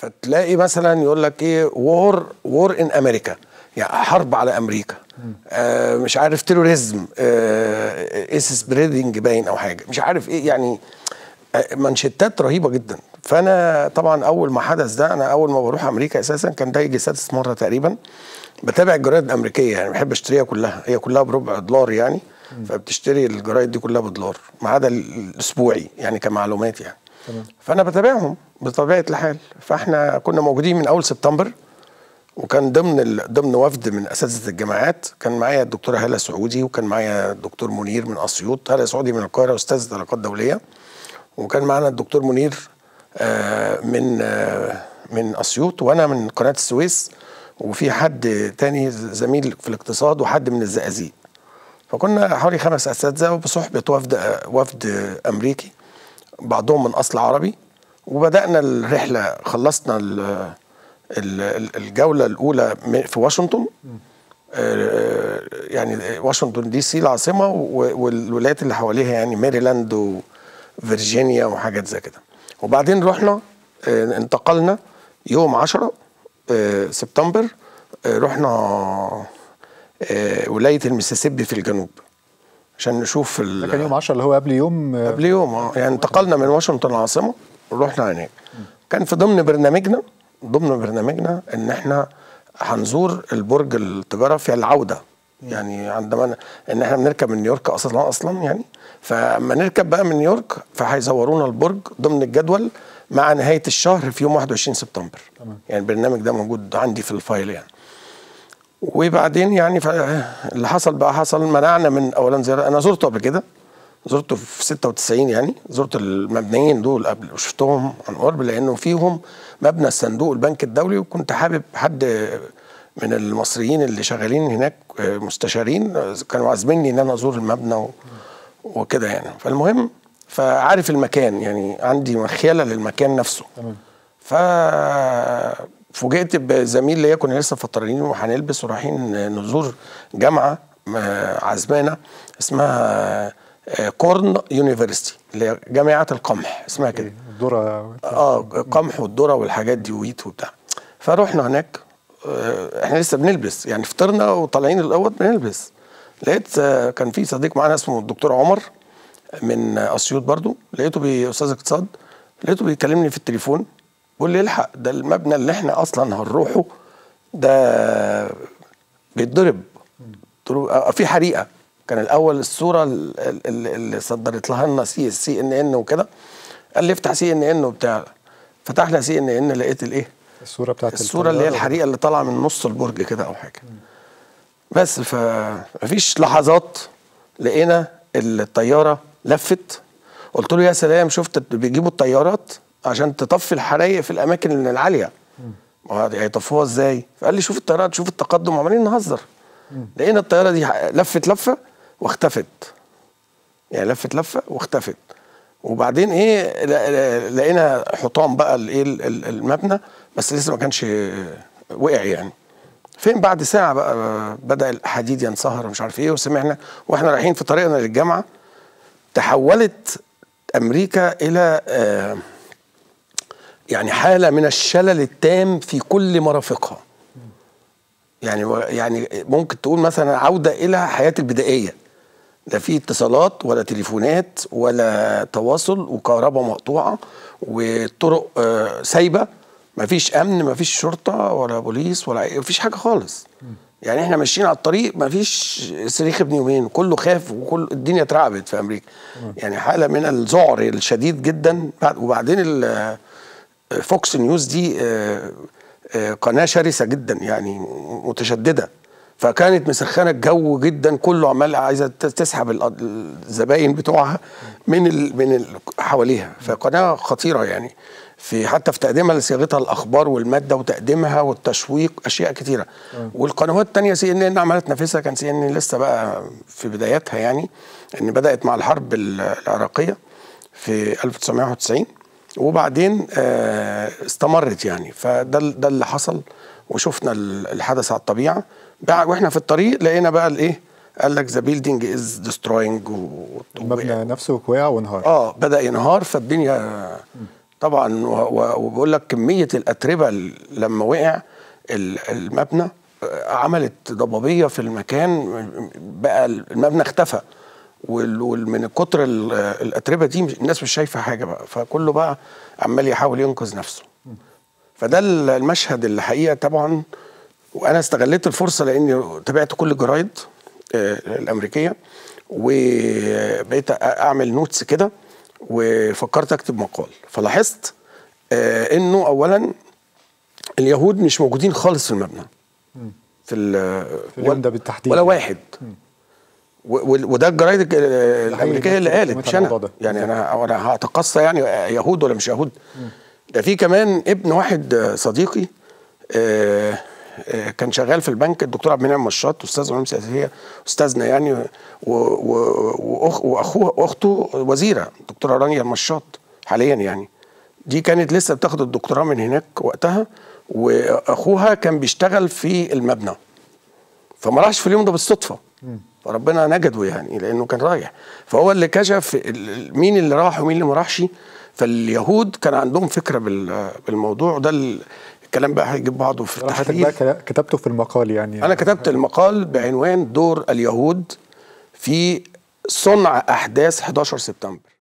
فتلاقي مثلا يقول لك ايه وور وور ان امريكا يعني حرب على امريكا آه مش عارف تيروريزم آه اس سبريدنج باين او حاجه مش عارف ايه يعني آه منشتات رهيبه جدا فانا طبعا اول ما حدث ده انا اول ما بروح امريكا اساسا كان ده يجي سادس مره تقريبا بتابع الجرايد الامريكيه يعني بحب اشتريها كلها هي كلها بربع دولار يعني فبتشتري الجرايد دي كلها بدولار ما عدا الاسبوعي يعني كمعلومات يعني تمام. فانا بتابعهم بطبيعه الحال فاحنا كنا موجودين من اول سبتمبر وكان ضمن ال... ضمن وفد من اساتذه الجامعات كان معايا الدكتوره هاله سعودي وكان معايا الدكتور منير من اسيوط هاله سعودي من القاهره استاذه علاقات دوليه وكان معانا الدكتور منير آه، من آه، من اسيوط وانا من قناه السويس وفي حد تاني زميل في الاقتصاد وحد من الزقازيق فكنا حوالي خمس اساتذه وبصحبه وفد وفد امريكي بعضهم من اصل عربي وبدانا الرحله خلصنا ال- ال- ال- الجوله الاولى م- في واشنطن آه، يعني واشنطن دي سي العاصمه و- والولايات اللي حواليها يعني ماريلاند وفرجينيا وحاجات زي كده وبعدين رحنا آه، انتقلنا يوم 10 آه، سبتمبر آه، رحنا آه، ولايه المسيسيبي في الجنوب عشان نشوف ال- ده كان يوم 10 اللي هو قبل يوم آه، قبل يوم اه يعني انتقلنا من واشنطن العاصمه ورحنا هناك كان في ضمن برنامجنا ضمن برنامجنا ان احنا هنزور البرج التجاره في العوده يعني عندما ن- ان احنا بنركب من نيويورك اصلا اصلا يعني فاما نركب بقى من نيويورك فهيزورونا البرج ضمن الجدول مع نهايه الشهر في يوم 21 سبتمبر تمام. يعني البرنامج ده موجود عندي في الفايل يعني وبعدين يعني ف- اللي حصل بقى حصل منعنا من اولا زياره انا زرته قبل كده زرته في 96 يعني زرت المبنيين دول قبل وشفتهم عن قرب لانه فيهم مبنى الصندوق البنك الدولي وكنت حابب حد من المصريين اللي شغالين هناك مستشارين كانوا عازميني ان انا ازور المبنى و- وكده يعني فالمهم فعارف المكان يعني عندي مخيله للمكان نفسه تمام ففوجئت بزميل ليا كنا لسه فطرانين وهنلبس ورايحين نزور جامعه آه، عزمانه اسمها آه، كورن يونيفرستي اللي هي جامعه القمح اسمها كده الذره اه قمح والذره والحاجات دي ويت وبتاع فروحنا هناك آه، احنا لسه بنلبس يعني فطرنا وطالعين الاول بنلبس لقيت آه، كان في صديق معانا اسمه الدكتور عمر من آه، اسيوط برضو لقيته بي- استاذ اقتصاد لقيته بيكلمني في التليفون بيقول لي الحق ده المبنى اللي احنا اصلا هنروحه ده بيتضرب قلت له آه، في حريقه كان الاول الصوره ال- ال- اللي صدرت لها لنا سي سي ان ان وكده قال لي افتح سي ان ان وبتاع فتحنا سي ان ان لقيت الايه الصوره بتاعت الصوره اللي هي الطيارة. الحريقه اللي طالعه من نص البرج كده او حاجه بس فمفيش لحظات لقينا الطياره لفت قلت له يا سلام شفت بيجيبوا الطيارات عشان تطفي الحرايق في الاماكن العاليه ما هو هيطفوها ازاي فقال لي شوف الطيارات شوف التقدم عمالين نهزر لقينا الطياره دي لفت لفه واختفت يعني لفت لفه واختفت وبعدين ايه لا- لا- لقينا حطام بقى الايه ال- ال- المبنى بس لسه ما كانش وقع يعني فين بعد ساعه بقى بدا الحديد ينصهر ومش عارف ايه وسمعنا واحنا رايحين في طريقنا للجامعه تحولت امريكا الى آه، يعني حاله من الشلل التام في كل مرافقها يعني يعني ممكن تقول مثلا عوده الى حياه البدائيه لا في اتصالات ولا تليفونات ولا تواصل وكهرباء مقطوعه وطرق آه، سايبه مفيش امن مفيش شرطه ولا بوليس ولا مفيش حاجه خالص يعني احنا ماشيين على الطريق مفيش صريخ ابن يومين كله خاف وكل الدنيا اترعبت في امريكا يعني حاله من الذعر الشديد جدا بعد- وبعدين ال- فوكس نيوز دي آه، آه، قناه شرسه جدا يعني متشدده فكانت مسخنه الجو جدا كله عمال عايزه ت- تسحب ال- الزباين بتوعها من ال من ال حواليها فقناه خطيره يعني في حتى في تقديمها لصياغتها الاخبار والماده وتقديمها والتشويق اشياء كتيره والقنوات الثانيه سي ان ان عماله تنافسها كان سي ان ان لسه بقى في بداياتها يعني ان بدات مع الحرب ال- العراقيه في 1991 وبعدين آه، استمرت يعني فده ال- ده اللي حصل وشفنا ال- الحدث على الطبيعه بقى واحنا في الطريق لقينا بقى الايه قال لك ذا بيلدينج از ديستروينج المبنى نفسه وقع وانهار اه بدا ينهار فالدنيا طبعا و- و- وبقول لك كميه الاتربه ال- لما وقع ال- المبنى آه، عملت ضبابيه في المكان بقى المبنى اختفى وال- وال- من كتر ال- الاتربه دي مش- الناس مش شايفه حاجه بقى فكله بقى عمال يحاول ينقذ نفسه فده ال- المشهد اللي حقيقه طبعا وانا استغليت الفرصه لاني تابعت كل الجرايد آه، الامريكيه وبقيت أ- اعمل نوتس كده وفكرت اكتب مقال فلاحظت آه، انه اولا اليهود مش موجودين خالص في المبنى في, ال- في اليوم ده بالتحديد ولا يعني. واحد و- و- وده الجرايد الج- الامريكيه اللي نفس قالت كلمة مش انا الموضوع ده. يعني انا انا هتقصى يعني يهود ولا مش يهود ده في كمان ابن واحد آه، صديقي آه، آه، كان شغال في البنك الدكتور عبد المنعم مشاط استاذ علوم سياسيه استاذنا يعني و- و- وأخ- واخوه واخته وزيره الدكتوره رانيا المشاط حاليا يعني دي كانت لسه بتاخد الدكتوراه من هناك وقتها واخوها كان بيشتغل في المبنى فما راحش في اليوم ده بالصدفه فربنا نجده يعني لانه كان رايح فهو اللي كشف ال- ال- مين اللي راح ومين اللي ما راحش فاليهود كان عندهم فكره بال- بالموضوع ده ال- الكلام بقى هيجيب بعضه في حضرتك التحليل بقى كلا- كتبته في المقال يعني انا كتبت المقال بعنوان دور اليهود في صنع احداث 11 سبتمبر